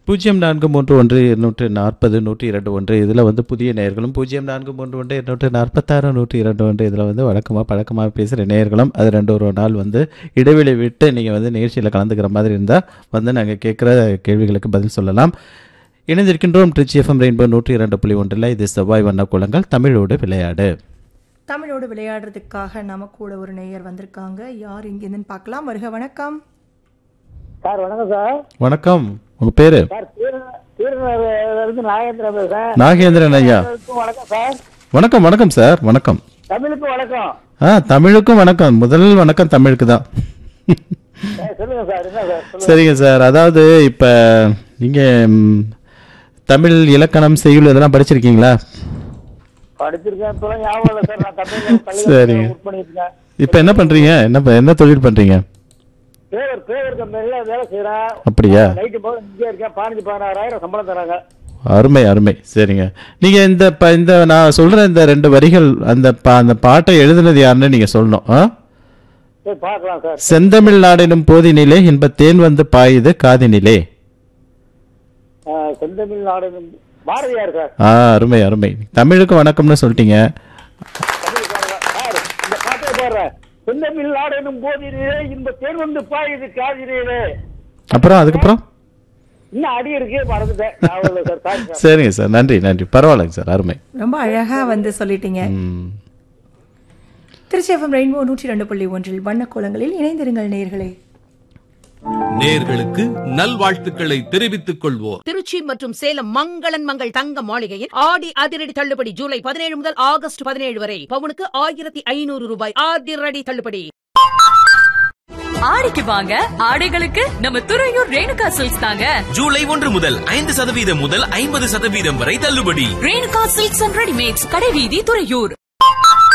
பூஜ்ஜியம் நான்கு மூன்று ஒன்று இருநூற்று நாற்பது நூற்றி இரண்டு ஒன்று இதில் வந்து புதிய நேயர்களும் பூஜ்ஜியம் நான்கு மூன்று ஒன்று இருநூற்று நாற்பத்தாறு நூற்றி இரண்டு ஒன்று இதில் வந்து வழக்கமாக பழக்கமாக பேசுகிற நேயர்களும் அது ரெண்டு ஒரு நாள் வந்து இடைவெளி விட்டு நீங்கள் வந்து நிகழ்ச்சியில் கலந்துக்கிற மாதிரி இருந்தால் வந்து நாங்கள் கேட்குற கேள்விகளுக்கு பதில் சொல்லலாம் இணைந்திருக்கின்றோம் ட்ரிச்சி எஃப்எம் ரெயின்போ நூற்றி இரண்டு புள்ளி ஒன்றில் இது செவ்வாய் வண்ண குளங்கள் தமிழோடு விளையாடு தமிழோடு விளையாடுறதுக்காக நம்ம கூட ஒரு நேயர் வந்திருக்காங்க யார் இங்கேருந்துன்னு பார்க்கலாம் வருக வணக்கம் சார் வணக்கம் சார் வணக்கம் உங்கள் பேர் சார் இருந்து நாகேந்திரன் பேசுறேன் நாகேந்திரன் ஐயா தமிழுக்கும் வணக்கம் சார் வணக்கம் வணக்கம் சார் வணக்கம் தமிழுக்கும் வணக்கம் ஆ தமிழுக்கும் வணக்கம் முதல் வணக்கம் தமிழுக்கு தான் சார், சொல்லுங்க சார் என்ன சார் சொல்லுங்க சரிங்க சார் அதாவது இப்போ நீங்கள் தமிழ் இலக்கணம் செய்யுள் இதெல்லாம் படிச்சிருக்கீங்களா படிச்சிருக்கேன் இப்பெல்லாம் ஞாபகம் இல்லை சார் நான் தமிழ்ல சரிங்க. பள்ளிக்கூடம் ஒர்க் பண்ணியிருக்கேன் இப்போ என்ன பண்ணுறீங்க என்ன ப- என்ன தொழில் பண்ணுறீங்க பேவர் பேவர் கம்பெனில வேலை செய்யறேன் அப்படியா நைட்டு போல இங்கே இருக்கேன் பதினஞ்சு பதினாறாயிரம் சம்பளம் தராங்க அருமை அருமை சரிங்க நீங்கள் இந்த ப இந்த நான் சொல்கிற இந்த ரெண்டு வரிகள் அந்த பா அந்த பாட்டை எழுதுனது யாருன்னு நீங்கள் சொல்லணும் ஆ சரி பார்க்கலாம் சார் செந்தமிழ் நாடெனும் போதினிலே இன்ப தேன் வந்து பாயுது காதினிலே ஆ, செந்தமிழ் நாடு பாரதியார் சார் ஆ அருமை அருமை தமிழுக்கு வணக்கம்னு சொல்லிட்டீங்க தமிழுக்கு வணக்கம். சார் இந்த பாட்டை பாடுறேன் செந்தமிழ் நாடு என்னும் போதிலே இந்த தேன் வந்து பாயுது காதிரியிலே அப்புறம் அதுக்கப்புறம் இன்னும் அடி இருக்கு மறந்துட்டேன் ஞாபகம் இல்லை சார் சாரி சார் சரிங்க சார் நன்றி நன்றி பரவாயில்லைங்க சார் அருமை ரொம்ப அழகா வந்து சொல்லிட்டீங்க ம் திருச்சி எஃப்எம் ரெயின்போ நூற்றி ரெண்டு புள்ளி ஒன்றில் வண்ண கோலங்களில் இணைந்திருங்கள் நேயர்களே நேர்களுக்கு நல்வாழ்த்துக்களை தெரிவித்துக் கொள்வோர் திருச்சி மற்றும் சேலம் மங்களன் மங்கள் தங்க மாளிகையில் ஆடி அதிரடி தள்ளுபடி ஜூலை பதினேழு முதல் ஆகஸ்ட் பதினேழு வரை பவுனுக்கு ஆயிரத்தி ஐநூறு ரூபாய் அதிரடி தள்ளுபடி ஆடிக்கு வாங்க ஆடைகளுக்கு நம்ம துறையூர் ரேணுகா சில்க்ஸ் தாங்க ஜூலை ஒன்று முதல் ஐந்து சதவீதம் முதல் ஐம்பது சதவீதம் வரை தள்ளுபடி ரேணுகா சில்க்ஸ் அண்ட் ரெடிமேட்ஸ் கடைவீதி துறையூர்